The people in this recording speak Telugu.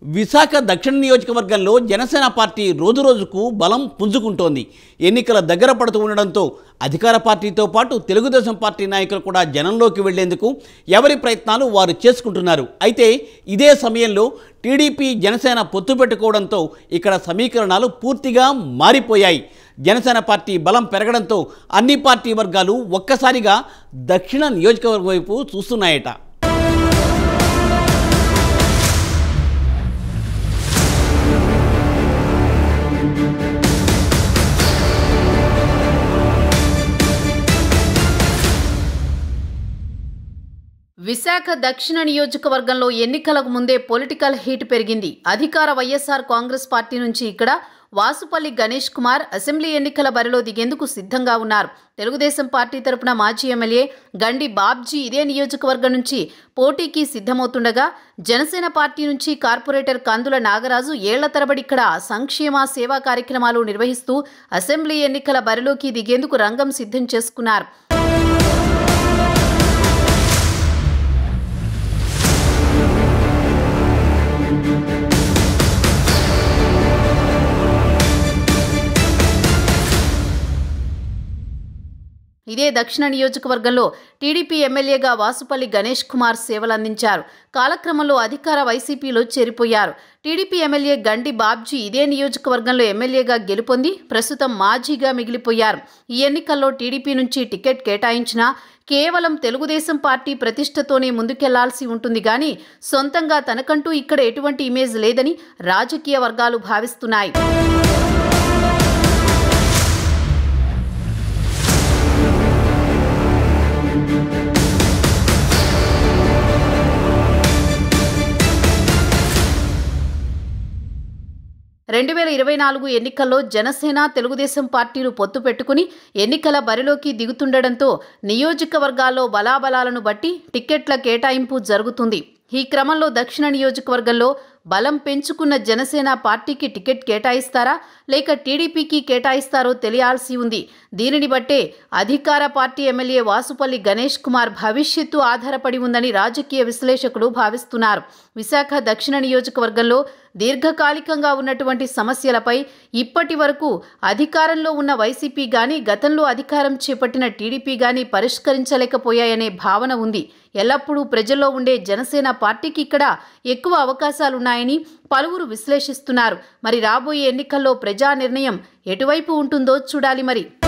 విశాఖ దక్షిణ నియోజకవర్గంలో జనసేన పార్టీ రోజురోజుకు బలం పుంజుకుంటోంది ఎన్నికల దగ్గర పడుతూ ఉండడంతో అధికార పార్టీతో పాటు తెలుగుదేశం పార్టీ నాయకులు కూడా జనంలోకి వెళ్లేందుకు ఎవరి ప్రయత్నాలు వారు చేసుకుంటున్నారు అయితే ఇదే సమయంలో టీడీపీ జనసేన పొత్తు పెట్టుకోవడంతో ఇక్కడ సమీకరణాలు పూర్తిగా మారిపోయాయి జనసేన పార్టీ బలం పెరగడంతో అన్ని పార్టీ వర్గాలు ఒక్కసారిగా దక్షిణ నియోజకవర్గం వైపు చూస్తున్నాయట విశాఖ దక్షిణ నియోజకవర్గంలో ఎన్నికలకు ముందే పొలిటికల్ హీట్ పెరిగింది అధికార వైఎస్ఆర్ కాంగ్రెస్ పార్టీ నుంచి ఇక్కడ వాసుపల్లి గణేష్ కుమార్ అసెంబ్లీ ఎన్నికల బరిలో దిగేందుకు సిద్ధంగా ఉన్నారు తెలుగుదేశం పార్టీ తరపున మాజీ ఎమ్మెల్యే గండి బాబ్జీ ఇదే నియోజకవర్గం నుంచి పోటీకి సిద్ధమవుతుండగా జనసేన పార్టీ నుంచి కార్పొరేటర్ కందుల నాగరాజు ఏళ్ల తరబడి ఇక్కడ సంక్షేమ సేవా కార్యక్రమాలు నిర్వహిస్తూ అసెంబ్లీ ఎన్నికల బరిలోకి దిగేందుకు రంగం సిద్ధం చేసుకున్నారు ఇదే దక్షిణ నియోజకవర్గంలో టీడీపీ ఎమ్మెల్యేగా వాసుపల్లి గణేష్ కుమార్ సేవలందించారు కాలక్రమంలో అధికార వైసీపీలో చేరిపోయారు టీడీపీ ఎమ్మెల్యే గండి బాబ్జీ ఇదే నియోజకవర్గంలో ఎమ్మెల్యేగా గెలుపొంది ప్రస్తుతం మాజీగా మిగిలిపోయారు ఈ ఎన్నికల్లో టీడీపీ నుంచి టికెట్ కేటాయించినా కేవలం తెలుగుదేశం పార్టీ ప్రతిష్టతోనే ముందుకెళ్లాల్సి ఉంటుంది గాని సొంతంగా తనకంటూ ఇక్కడ ఎటువంటి ఇమేజ్ లేదని రాజకీయ వర్గాలు భావిస్తున్నాయి రెండు వేల ఇరవై నాలుగు ఎన్నికల్లో జనసేన తెలుగుదేశం పార్టీలు పొత్తు పెట్టుకుని ఎన్నికల బరిలోకి దిగుతుండటంతో నియోజకవర్గాల్లో బలాబలాలను బట్టి టిక్కెట్ల కేటాయింపు జరుగుతుంది ఈ క్రమంలో దక్షిణ నియోజకవర్గంలో బలం పెంచుకున్న జనసేన పార్టీకి టికెట్ కేటాయిస్తారా లేక టీడీపీకి కేటాయిస్తారో తెలియాల్సి ఉంది దీనిని బట్టే అధికార పార్టీ ఎమ్మెల్యే వాసుపల్లి గణేష్ కుమార్ భవిష్యత్తు ఆధారపడి ఉందని రాజకీయ విశ్లేషకులు భావిస్తున్నారు విశాఖ దక్షిణ నియోజకవర్గంలో దీర్ఘకాలికంగా ఉన్నటువంటి సమస్యలపై ఇప్పటి వరకు అధికారంలో ఉన్న వైసీపీ గాని గతంలో అధికారం చేపట్టిన టీడీపీ గాని పరిష్కరించలేకపోయాయనే భావన ఉంది ఎల్లప్పుడూ ప్రజల్లో ఉండే జనసేన పార్టీకి ఇక్కడ ఎక్కువ అవకాశాలున్నాయని పలువురు విశ్లేషిస్తున్నారు మరి రాబోయే ఎన్నికల్లో ప్రజా నిర్ణయం ఎటువైపు ఉంటుందో చూడాలి మరి